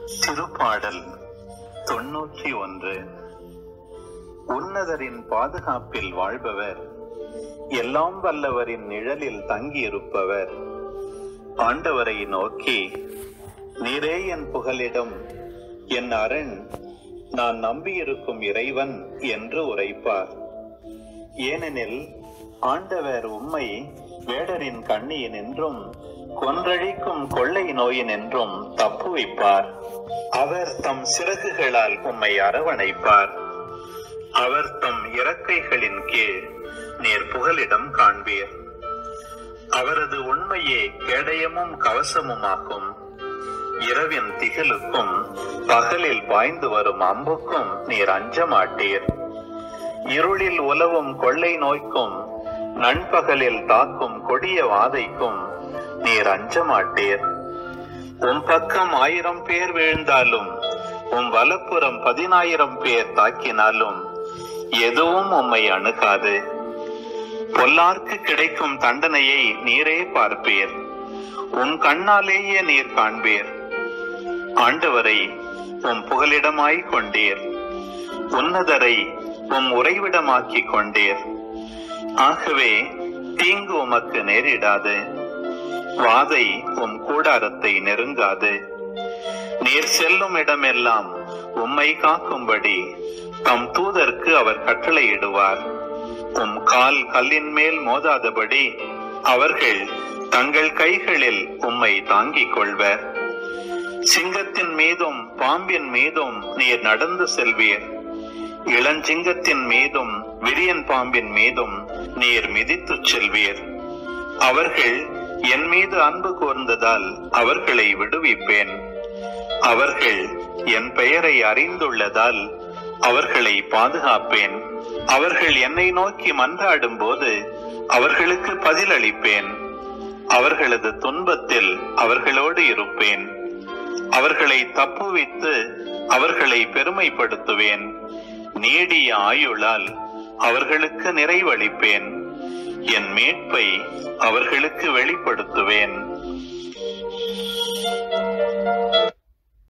திருப்பாடல் தொன்னூற்றி ஒன்று உன்னதரின் பாதுகாப்பில் வாழ்பவர் எல்லாம் வல்லவரின் நிழலில் தங்கியிருப்பவர் ஆண்டவரை நோக்கி நீரே என் புகலிடம் என் அரண் நான் நம்பியிருக்கும் இறைவன் என்று உரைப்பார் ஏனெனில் ஆண்டவர் உம்மை வேடரின் கண்ணியினின்றும் கொன்றழிக்கும் கொள்ளை நோயினின்றும் தப்புவிப்பார் அவர் தம் சிறகுகளால் உம்மை அரவணைப்பார் அவர் தம் இறக்கைகளின் கீழ் நீர் புகலிடம் காண்பீர் அவரது உண்மையே கேடயமும் கவசமுமாகும் இரவின் திகிலுக்கும் பகலில் பாய்ந்து வரும் அம்புக்கும் நீர் அஞ்ச மாட்டீர் இருளில் உலவும் கொள்ளை நோய்க்கும் நண்பகலில் தாக்கும் கொடிய வாதைக்கும் நீர் அஞ்ச மாட்டீர் உம் பக்கம் ஆயிரம் பேர் வீழ்ந்தாலும் உம் வலப்புறம் பதினாயிரம் பேர் தாக்கினாலும் எதுவும் உம்மை அணுகாது பொல்லார்க்கு கிடைக்கும் தண்டனையை நீரே பார்ப்பீர் உம் கண்ணாலேயே நீர் காண்பீர் ஆண்டவரை உம் புகலிடமாய் கொண்டீர் உன்னதரை உம் உறைவிடமாக்கிக் கொண்டீர் ஆகவே தீங்கு உமக்கு நேரிடாது வாதை உம் கூடாரத்தை நெருங்காது நீர் செல்லும் இடமெல்லாம் உம்மை காக்கும்படி தம் தூதர்க்கு அவர் கட்டளையிடுவார் உம் கால் கல்லின் மேல் மோதாதபடி அவர்கள் தங்கள் கைகளில் உம்மை தாங்கிக் கொள்வர் சிங்கத்தின் மீதும் பாம்பின் மீதும் நீர் நடந்து செல்வீர் இளஞ்சிங்கத்தின் மீதும் விரியன் பாம்பின் மீதும் நீர் மிதித்துச் செல்வீர் அவர்கள் என் மீது அன்பு கூர்ந்ததால் அவர்களை விடுவிப்பேன் அவர்கள் என் பெயரை அறிந்துள்ளதால் அவர்களை பாதுகாப்பேன் அவர்கள் என்னை நோக்கி மன்றாடும் போது அவர்களுக்கு பதிலளிப்பேன் அவர்களது துன்பத்தில் அவர்களோடு இருப்பேன் அவர்களை தப்புவித்து அவர்களை பெருமைப்படுத்துவேன் நீடிய ஆயுளால் அவர்களுக்கு நிறைவளிப்பேன் என் மீட்பை அவர்களுக்கு வெளிப்படுத்துவேன்